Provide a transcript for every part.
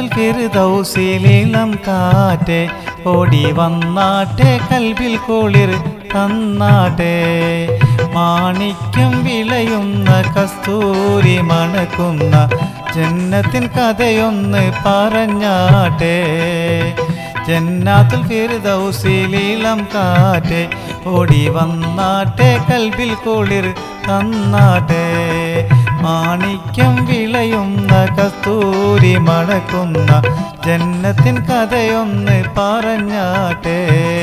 ഫിർദൗസിലീളം കാറ്റെ ഓടി വന്നാട്ടെ കൽബിൽ കുളിർ തന്നാട്ടെ മാണിക്യം വിളയുന്ന കസ്തൂരി മണക്കുന്ന ജന്നത്തിൻ കഥയൊന്ന് പറഞ്ഞാട്ടെ ജന്നാത്തുൽ ഫിർദൗസിലീളം കാറ്റെ ഓടി വന്നാട്ടെ കൽബിൽ കുളിർ തന്നാട്ടെ മാണിക്യം വിളയുന്ന കസ്തൂരി മണക്കുന്ന ജന്നത്തിൻ കഥയൊന്ന് പറഞ്ഞാട്ടെ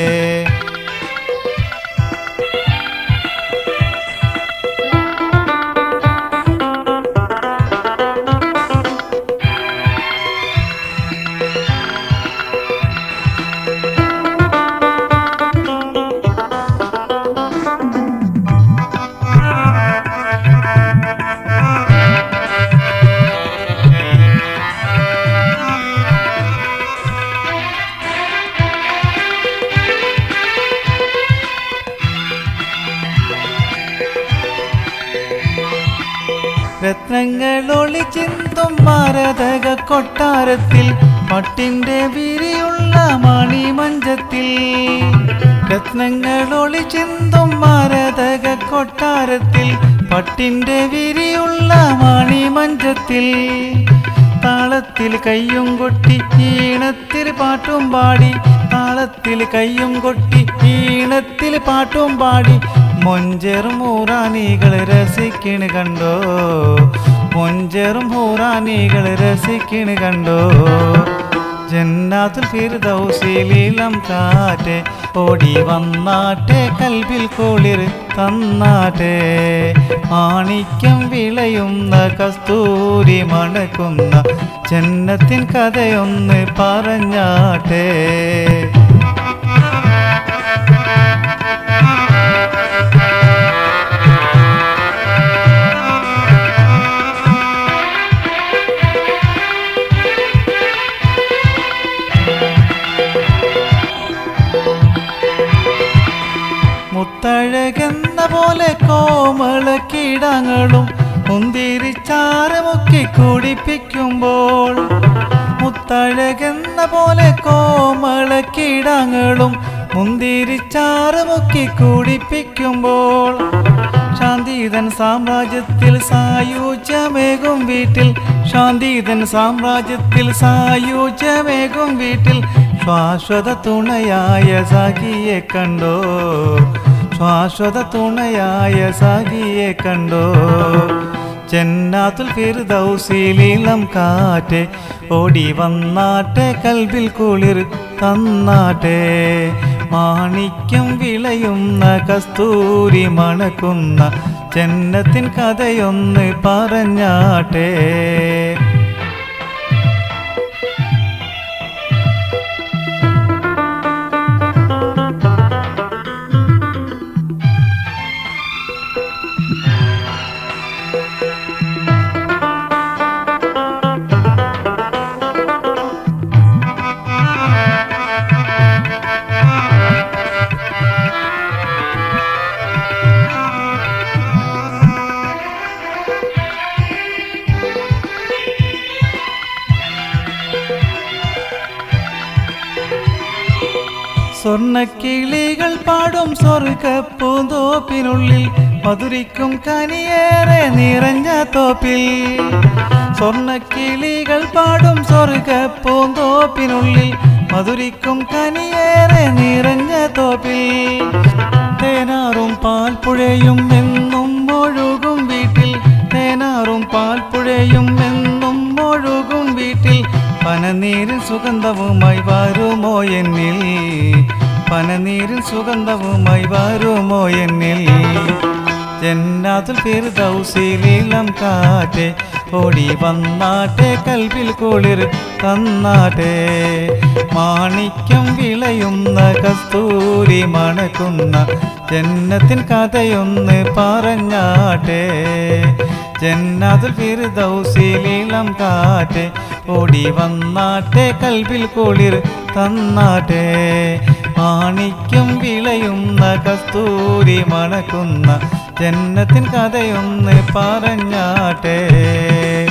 രത്നങ്ങളൊളി ചിന്തും മരതക കൊട്ടാരത്തിൽ പട്ടിന്റെ വിരിയുള്ള മണിമഞ്ചത്തിൽ രത്നങ്ങളൊളി ചിന്തും മരതക കൊട്ടാരത്തിൽ പട്ടിന്റെ വിരിയുള്ള മണിമഞ്ചത്തിൽ താളത്തിൽ കയ്യും കൊട്ടി ഈണത്തിൽ പാട്ടും പാടി താളത്തിൽ കയ്യും കൊട്ടി ഈണത്തിൽ പാട്ടും പാടി മൊഞ്ചേറും ഹൂറാനികൾ രസിക്കണ് കണ്ടോ മൊഞ്ചേറും ഹൂറാനികൾ രസിക്കണ് കണ്ടോ ജന്നാത്തുൽ ഫിർദൗസിലീളം കാറ്റെ ഓടി വന്നാട്ടെ കൽബിൽ കുളിർ തന്നാട്ടെ മാണിക്യം വിളയുന്ന കസ്തൂരി മണക്കുന്ന ജന്നത്തിൻ കഥയൊന്ന് പറഞ്ഞാട്ടെ മുത്തഴകെന്ന പോലെ കോമള കീടങ്ങളും മുന്തിരിച്ചാറ് മുക്കി കുടിപ്പിക്കുമ്പോൾ മുത്തഴകെന്ന പോലെ കോമള കീടങ്ങളും മുന്തിരിച്ചാറ് മുക്കി കുടിപ്പിക്കുമ്പോൾ ശാന്തിതൻ സാമ്രാജ്യത്തിൽ സായുജ്യമേകും വീട്ടിൽ ശാന്തിതൻ സാമ്രാജ്യത്തിൽ സായുജ്യമേകും വീട്ടിൽ ശ്വാശ്വത തുണയായ സഖിയെ കണ്ടോ ശ്വാശ്വത തുണയായ സഖിയെ കണ്ടോ ജന്നാത്തുൽ ഫിർദൗസിലീളം കാറ്റെ ഓടി വന്നാട്ടെ കൽബിൽ കുളിർ തന്നാട്ടെ മാണിക്യം വിളയുന്ന കസ്തൂരി മണക്കുന്ന ജന്നത്തിൻ കഥയൊന്ന് പറഞ്ഞാട്ടെ സ്വർണക്കിളികൾ പാടും സ്വർഗപ്പൂന്തോപ്പിനുള്ളിൽ മധുരിക്കും കനിയേറെ നിറഞ്ഞ തോപ്പിൽ സ്വർണക്കിളികൾ പാടും സ്വർഗപ്പൂന്തോപ്പിനുള്ളിൽ മധുരിക്കും കനിയേറെ നിറഞ്ഞ തോപ്പിൽ തേനാറും പാൽപ്പുഴയും എന്നും ഒഴുകും വീട്ടിൽ തേനാറും പാൽപ്പുഴയും എന്നും ഒഴുകും വീട്ടിൽ പനനീരിൻ സുഗന്ധവുമായി വരുമോ എന്നിൽ പനനീരിൻ സുഗന്ധവുമായി വരുമോ എന്നിൽ ജന്നാത്തുൽ ഫിർദൗസിലീളം കാറ്റെ ഓടി വന്നാട്ടെ കൽബിൽ കുളിർ തന്നാട്ടെ മാണിക്യം വിളയുന്ന കസ്തൂരി മണക്കുന്ന ജന്നത്തിൻ കഥയൊന്ന് പറഞ്ഞാട്ടെ ജന്നാത്തുൽ ഫിർദൗസിലീളം കാറ്റെ ഓടി വന്നാട്ടെ കൽബിൽ കുളിർ തന്നാട്ടെ മാണിക്യം വിളയുന്ന കസ്തൂരി മണക്കുന്ന ജന്നത്തിൻ കഥയൊന്ന് പറഞ്ഞാട്ടെ